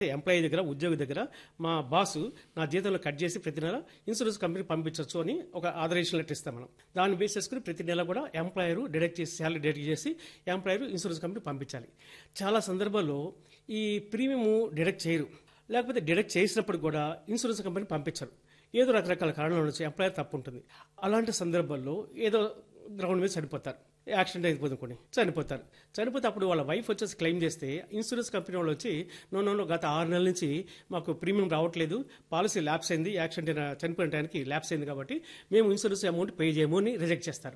Employee దగ్గర ఉద్యోగి దగ్గర మా బాసు నా జీతంలో కట్ చేసి ప్రతి నెల ఇన్సూరెన్స్ కంపెనీ పంపించవచ్చు అని ఒక ఆదరేషన్ లెటర్ ఇస్తాం మనం దాన్ని బేస్ చేసుకుని ప్రతి నెల కూడా ఎంప్లాయర్ డిడక్ట్ చేసి శాలరీ డిడక్ట్ చేసి ఎంప్లాయర్ ఇన్సూరెన్స్ కంపెనీ పంపించాలి చాలా సందర్భాల్లో ఈ ప్రీమియం డిడక్ట్ చేయరు లేకపోతే డిడక్ట్ చేసినప్పుడు కూడా ఇన్సూరెన్స్ కంపెనీ పంపించరు ఏదో రకరకాల కారణాల నుంచి ఎంప్లాయర్ తప్పు ఉంటుంది అలాంటి సందర్భాల్లో ఏదో గ్రౌండ్ మీద చనిపోతారు యాక్సిడెంట్ అయిపోతుంది కొన్ని చనిపోతారు చనిపోతే అప్పుడు వాళ్ళ వైఫ్ వచ్చేసి క్లెయిమ్ చేస్తే ఇన్సూరెన్స్ కంపెనీ వాళ్ళు వచ్చి నో నో నో గత ఆరు నెలల నుంచి మాకు ప్రీమియం రావట్లేదు పాలసీ ల్యాప్స్ అయింది యాక్సిడెంట్ అయిన చనిపోయిన టైంకి ల్యాప్స్ అయింది కాబట్టి మేము ఇన్సూరెన్స్ అమౌంట్ పే చేయము అని రిజెక్ట్ చేస్తారు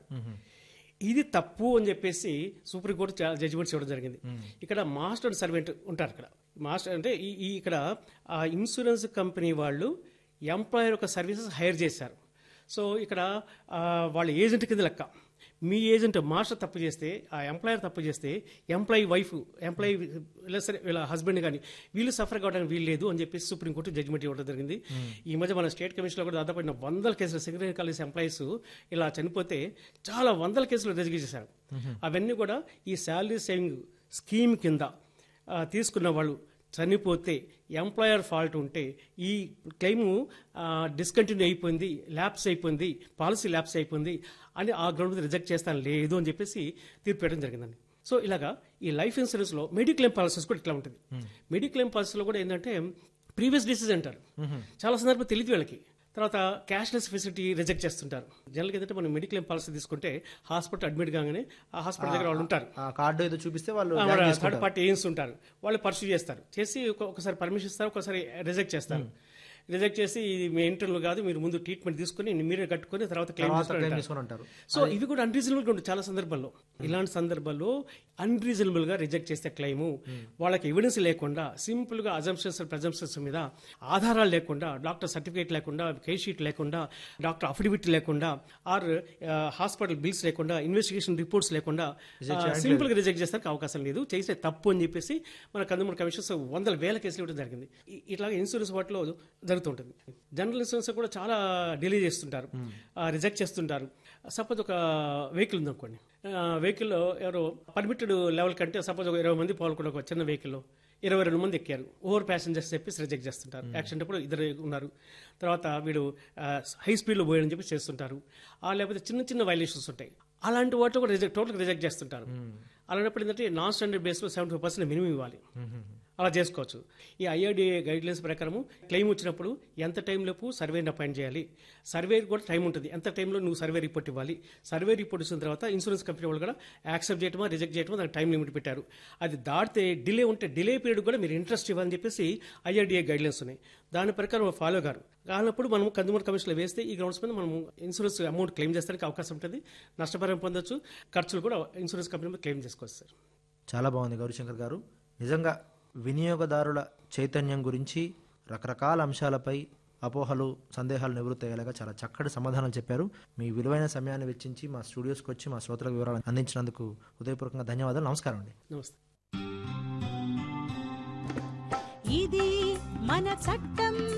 ఇది తప్పు అని చెప్పేసి సుప్రీంకోర్టు జడ్జిమెంట్స్ ఇవ్వడం జరిగింది ఇక్కడ మాస్టర్ అండ్ సర్వెంట్ ఉంటారు ఇక్కడ మాస్టర్ అంటే ఈ ఈ ఇక్కడ ఆ ఇన్సూరెన్స్ కంపెనీ వాళ్ళు ఎంప్లాయర్ ఒక సర్వీసెస్ హైర్ చేశారు సో ఇక్కడ ఆ, వాళ్ళ ఏజెంట్ కింద లెక్క మీ ఏజెంట్ మాస్టర్ తప్పు చేస్తే ఆ ఎంప్లాయర్ తప్పు చేస్తే ఎంప్లాయీ వైఫ్ ఎంప్లాయీ ఇలా సరే వీళ్ళ హస్బెండ్ కానీ వీళ్ళు సఫర్ కావడానికి వీలు లేదు అని చెప్పేసి సుప్రీంకోర్టు జడ్జిమెంట్ ఇవ్వడం జరిగింది ఈ మధ్య మన స్టేట్ కమిషన్లో కూడా దాదాపు ఎన్నో వందల కేసులు సెక్రటరీ కాలేజ్ ఎంప్లాయీస్ ఇలా చనిపోతే చాలా వందల కేసులు రిజెక్ట్ చేశారు అవన్నీ కూడా ఈ శాలరీ సేవింగ్ స్కీమ్ కింద ఆ, తీసుకున్న వాళ్ళు చనిపోతే ఎంప్లాయర్ ఫాల్ట్ ఉంటే ఈ క్లెయిమ్ డిస్కంటిన్యూ అయిపోయింది ల్యాప్స్ అయిపోయింది పాలసీ ల్యాప్స్ అయిపోయింది అని ఆ గ్రౌండ్ మీద రిజెక్ట్ చేస్తాను లేదు అని చెప్పేసి తీర్పు పెట్టడం జరిగిందండి సో ఇలాగా ఈ లైఫ్ ఇన్సూరెన్స్లో మెడిక్లెయిమ్ పాలసీస్ కూడా ఇట్లా ఉంటుంది మెడిక్లెయిమ్ పాలసీలో కూడా ఏంటంటే ప్రీవియస్ డిసీజ్ అంటారు చాలా సందర్భం తెలియదు వీళ్ళకి తర్వాత క్యాష్లెస్ ఫెసిలిటీ రిజెక్ట్ చేస్తుంటారు జనరల్గా ఏంటంటే మనం మెడిక్లెయిమ్ పాలసీ తీసుకుంటే హాస్పిటల్ అడ్మిట్ కాగానే ఆ హాస్పిటల్ దగ్గర వాళ్ళు ఉంటారు ఆ కార్డు ఏదో చూపిస్తే వాళ్ళు ఆ, బ్యాన్ మన చేసుకుంటారు. థర్డ్ పార్టీ ఏజెంట్స్ ఉంటారు వాళ్ళు పర్సూ చేస్తారు చేసి ఒక- ఒకసారి పర్మిషన్ ఇస్తారు ఒకసారి రిజెక్ట్ చేస్తారు రిజెక్ట్ చేసి ఇది మీ ఇంటర్వ్యూ కాదు మీరు ముందు ట్రీట్మెంట్ తీసుకుని మీరే కట్టుకొని తర్వాత క్లెయిమ్ తర్వాత చేసుకోండి క్లెయిమ్ అంటారు. చేసుకొని అంటారు సో ఇవి కూడా అన్రీజనబుల్ గా ఉంటుంది చాలా సందర్భాల్లో ఇలాంటి సందర్భాల్లో అన్రీజనబుల్ గా రిజెక్ట్ చేస్తే క్లెయిమ్ వాళ్ళకి ఎవిడెన్స్ లేకుండా సింపుల్ గా అజంప్షన్స్ ప్రజంప్షన్స్ మీద ఆధారాలు లేకుండా డాక్టర్ సర్టిఫికేట్ లేకుండా కేస్ షీట్ లేకుండా డాక్టర్ అఫిడవిట్ లేకుండా ఆర్ హాస్పిటల్ బిల్స్ లేకుండా ఇన్వెస్టిగేషన్ రిపోర్ట్స్ లేకుండా సింపుల్ గా రిజెక్ట్ చేస్తానికి అవకాశం లేదు చేసే తప్పు అని చెప్పేసి మన కందుమూరు కమిషన్స్ వందల వేల కేసులు ఇవ్వడం జరిగింది ఇ- ఇట్లాగ ఇన్సూరెన్స్ వాటిలో జరుగుతుంటుంది జనరల్ ఇన్సూరెన్స్ కూడా చాలా డిలే చేస్తుంటారు రిజెక్ట్ చేస్తుంటారు సపోజ్ ఒక వెహికల్ ఉందనుకోండి వెహికల్లో ఎవరో పర్మిటెడ్ లెవెల్ కంటే సపోజ్ ఒక ఇరవై మంది పాల్గొన్న ఒక చిన్న వెహికల్లో ఇరవై రెండు మంది ఎక్కారు ఓవర్ ప్యాసింజర్స్ చెప్పేసి రిజెక్ట్ చేస్తుంటారు యాక్సిడెంట్ అప్పుడు ఇద్దరు ఉన్నారు తర్వాత వీడు హై స్పీడ్లో పోయాడని చెప్పి చేస్తుంటారు ఆ లేకపోతే చిన్న చిన్న వైలేషన్స్ ఉంటాయి అలాంటి వాటిలో కూడా రిజెక్ట్ టోటల్ రిజెక్ట్ చేస్తుంటారు అలాంటప్పుడు ఏంటంటే నాన్ స్టాండర్డ్ బేస్లో సెవెంటీ ఫైవ్ పర్సెంట్ మినిమం ఇవ్వాలి అలా చేసుకోవచ్చు ఈ ఐఆర్డీఏ గైడ్లైన్స్ ప్రకారం క్లెయిమ్ వచ్చినప్పుడు ఎంత టైంలోపు సర్వేని అపాయింట్ చేయాలి సర్వే కూడా టైం ఉంటుంది ఎంత టైంలో నువ్వు సర్వే రిపోర్ట్ ఇవ్వాలి సర్వే రిపోర్ట్ ఇచ్చిన తర్వాత ఇన్సూరెన్స్ కంపెనీ వాళ్ళు కూడా యాక్సెప్ట్ చేయటమా రిజెక్ట్ చేయటమా దానికి టైం లిమిట్ పెట్టారు అది దాటితే డిలే ఉంటే డిలే పీరియడ్ కూడా మీరు ఇంట్రెస్ట్ ఇవ్వాలని చెప్పేసి ఐఆర్డీఏ గైడ్లైన్స్ ఉన్నాయి దాని ప్రకారం ఫాలో గారు కానప్పుడు మనం కన్జ్యూమర్ కమిషన్లో వేస్తే ఈ గ్రౌండ్స్ మీద మనం ఇన్సూరెన్స్ అమౌంట్ క్లెయిమ్ చేస్తానికి అవకాశం ఉంటుంది నష్టపరిహారం పొందొచ్చు ఖర్చులు కూడా ఇన్సూరెన్స్ కంపెనీ మీద క్లెయిమ్ చేసుకోవచ్చు సార్ చాలా బాగుంది గౌరీశంకర్ గారు నిజంగా వినియోగదారుల చైతన్యం గురించి రకరకాల అంశాలపై అపోహలు సందేహాలు నివృత్తి అయ్యేలాగా చాలా చక్కటి సమాధానాలు చెప్పారు మీ విలువైన సమయాన్ని వెచ్చించి మా స్టూడియోస్కి వచ్చి మా శ్రోతలకు వివరాలు అందించినందుకు హృదయపూర్వకంగా ధన్యవాదాలు నమస్కారం అండి నమస్తే ఇది మన చట్టం